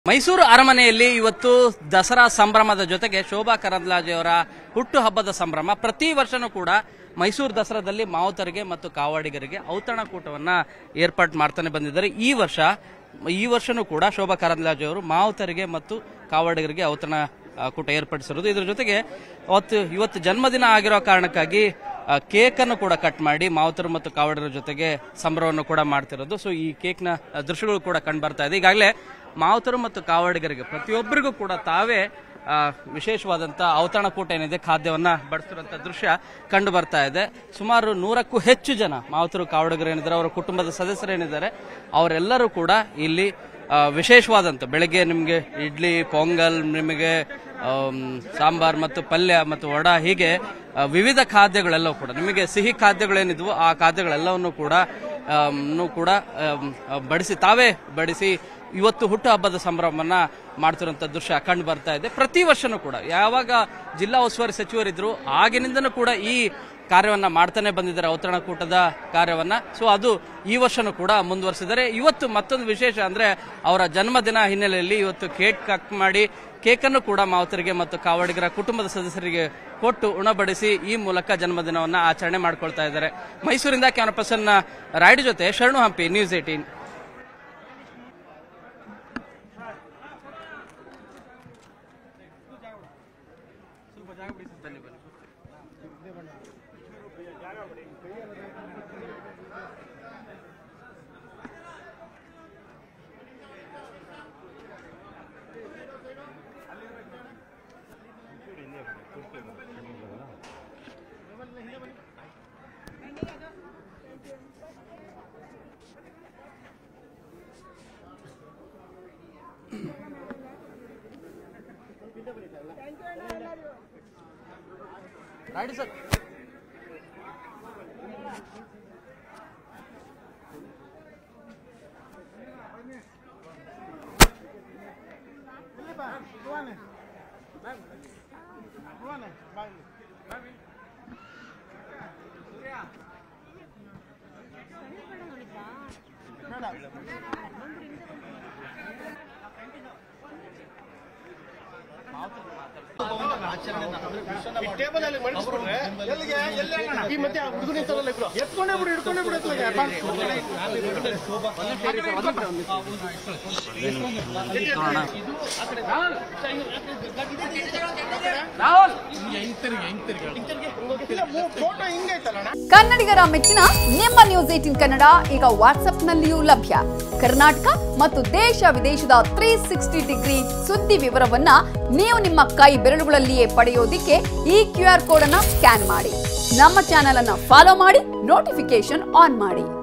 ಮೈಸೂರು ಅರಮನೆಯಲ್ಲಿ ಇವತ್ತು ದಸರಾ ಸಂಭ್ರಮದ ಜೊತೆಗೆ ಶೋಭಾ ಕರಂದ್ಲಾಜೆಯವರ ಹುಟ್ಟು ಹಬ್ಬದ ಸಂಭ್ರಮ ಪ್ರತಿ ವರ್ಷನೂ ಕೂಡ ಮೈಸೂರು ದಸರಾದಲ್ಲಿ ಮಾವುತರಿಗೆ ಮತ್ತು ಕಾವಾಡಿಗರಿಗೆ ಔತಣಕೂಟವನ್ನ ಏರ್ಪಾಡು ಮಾಡ್ತಾನೆ ಬಂದಿದ್ದಾರೆ ಈ ವರ್ಷ ಈ ವರ್ಷನೂ ಕೂಡ ಶೋಭಾ ಕರಂದ್ಲಾಜೆ ಅವರು ಮಾವುತರಿಗೆ ಮತ್ತು ಕಾವಾಡಿಗರಿಗೆ ಔತಣ ಆ, ಕೂಟ ಏರ್ಪಡಿಸಿರೋದು ಇದ್ರ ಜೊತೆಗೆ ಅವತ್ತು ಇವತ್ತು ಜನ್ಮದಿನ ಆಗಿರೋ ಕಾರಣಕ್ಕಾಗಿ ಆ, ಕೇಕ್ ಅನ್ನು ಕೂಡ ಕಟ್ ಮಾಡಿ ಮಾವುತರು ಮತ್ತು ಕಾವಡರ ಜೊತೆಗೆ ಸಂಭ್ರಮವನ್ನು ಕೂಡ ಮಾಡ್ತಿರೋದು ಸೊ ಈ ಕೇಕ್ನ ಆ, ದೃಶ್ಯಗಳು ಕೂಡ ಕಂಡು ಬರ್ತಾ ಇದೆ ಈಗಾಗಲೇ ಮಾವುತರು ಮತ್ತು ಕಾವಡಿಗರಿಗೆ ಪ್ರತಿಯೊಬ್ಬರಿಗೂ ಕೂಡ ತಾವೇ ಆ, ವಿಶೇಷವಾದಂತ ಔತಣಕೂಟ ಏನಿದೆ ಖಾದ್ಯವನ್ನ ಬಡಿಸಿರುವಂತ ದೃಶ್ಯ ಕಂಡು ಬರ್ತಾ ಇದೆ ಸುಮಾರು ನೂರಕ್ಕೂ ಹೆಚ್ಚು ಜನ ಮಾವುತರು ಕಾವಡಿಗರು ಏನಿದ್ದಾರೆ ಅವರ ಕುಟುಂಬದ ಸದಸ್ಯರು ಏನಿದ್ದಾರೆ ಅವರೆಲ್ಲರೂ ಕೂಡ ಇಲ್ಲಿ ಆ, ವಿಶೇಷವಾದಂತ ಬೆಳಗ್ಗೆ ನಿಮಗೆ ಇಡ್ಲಿ ಪೊಂಗಲ್ ನಿಮಗೆ ಆಮ್, ಸಾಂಬಾರ್ ಮತ್ತು ಪಲ್ಯ ಮತ್ತು ವಡ ಹೀಗೆ ಆ, ವಿವಿಧ ಖಾದ್ಯಗಳೆಲ್ಲವೂ ಕೂಡ ನಿಮಗೆ ಸಿಹಿ ಖಾದ್ಯಗಳೇನಿದ್ವು ಆ ಖಾದ್ಯಗಳೆಲ್ಲವನ್ನು ಕೂಡ ಆಮ್, ನು ಕೂಡ ಆಮ್, ಆ, ಬಡಿಸಿ ತಾವೇ ಬಡಿಸಿ ಇವತ್ತು ಹುಟ್ಟು ಹಬ್ಬದ ಸಂಭ್ರಮವನ್ನ ಮಾಡ್ತಿರುವಂತ ದೃಶ್ಯ ಕಂಡು ಬರ್ತಾ ಇದೆ ಪ್ರತಿ ವರ್ಷನೂ ಕೂಡ ಯಾವಾಗ ಜಿಲ್ಲಾ ಉಸ್ತುವಾರಿ ಸಚಿವರಿದ್ರು ಆಗಿನಿಂದನೂ ಕೂಡ ಈ ಕಾರ್ಯವನ್ನ ಮಾಡ್ತಾನೆ ಬಂದಿದ್ದಾರೆ ಔತಣಕೂಟದ ಕಾರ್ಯವನ್ನ ಸೊ ಅದು ಈ ವರ್ಷನೂ ಕೂಡ ಮುಂದುವರಿಸಿದ್ದಾರೆ ಇವತ್ತು ಮತ್ತೊಂದು ವಿಶೇಷ ಅಂದ್ರೆ ಅವರ ಜನ್ಮದಿನ ಹಿನ್ನೆಲೆಯಲ್ಲಿ ಇವತ್ತು ಕೇಕ್ ಕಟ್ ಮಾಡಿ ಕೇಕನ್ನು ಕೂಡ ಮಾವುತರಿಗೆ ಮತ್ತು ಕಾವಡಿಗರ ಕುಟುಂಬದ ಸದಸ್ಯರಿಗೆ ಕೊಟ್ಟು ಉಣಬಡಿಸಿ ಈ ಮೂಲಕ ಜನ್ಮದಿನವನ್ನ ಆಚರಣೆ ಮಾಡ್ಕೊಳ್ತಾ ಇದ್ದಾರೆ ಮೈಸೂರಿಂದ ಕ್ಯಾಮರಾ ಪರ್ಸನ್ ರಾಯ್ಡ್ ಜೊತೆ ಶರಣು ಹಂಪಿ ನ್ಯೂಸ್ ಏಟೀನ್ ರಾಯ್ಡ್ ಸರ್ ಟೇಬಲ್ ಅಲ್ಲಿ ಮಡಿಸ್ಬಿಟ್ರೆ ಎಲ್ಲಿಗೆ ಎಲ್ಲಿ ಹೋಗೋಣ? ಈ ಮಧ್ಯೆ ಹುಡುಗರು ನಿಂತಾರಲ್ಲ ಇಬ್ರು ಎತ್ಕೊಂಡೇ ಬಿಡು ಹಿಡ್ಕೊಂಡೇ ಬಿಡು ಎತ್ಲಾಗೆ. ಬಾ. ರಾಹುಲ್ ಇಲ್ಲ, ಮೂ- ಫೋಟೋ ಹಿಂಗೈತಲ್ಲ ಅಣ್ಣ. ಕನ್ನಡಿಗರ ಮೆಚ್ಚಿನ ನಿಮ್ಮ ನ್ಯೂಸ್ ಏಟಿನ್ ಕನ್ನಡ ಈಗ ವಾಟ್ಸ್ಆಪ್ನಲ್ಲಿಯೂ ಲಭ್ಯ ಕರ್ನಾಟಕ ಮತ್ತು ದೇಶ ವಿದೇಶದ ತ್ರೀ ಸಿಕ್ಸ್ಟಿ ಡಿಗ್ರಿ ಸುದ್ದಿ ವಿವರವನ್ನ ನೀವು ನಿಮ್ಮ ಕೈ ಬೆರಳುಗಳಲ್ಲಿಯೇ ಪಡೆಯೋದಿಕ್ಕೆ ಈ ಕ್ಯೂ ಆರ್ ಕೋಡ್ ಅನ್ನ ಸ್ಕ್ಯಾನ್ ಮಾಡಿ ನಮ್ಮ ಚಾನೆಲ್ ಅನ್ನ ಫಾಲೋ ಮಾಡಿ ನೋಟಿಫಿಕೇಶನ್ ಆನ್ ಮಾಡಿ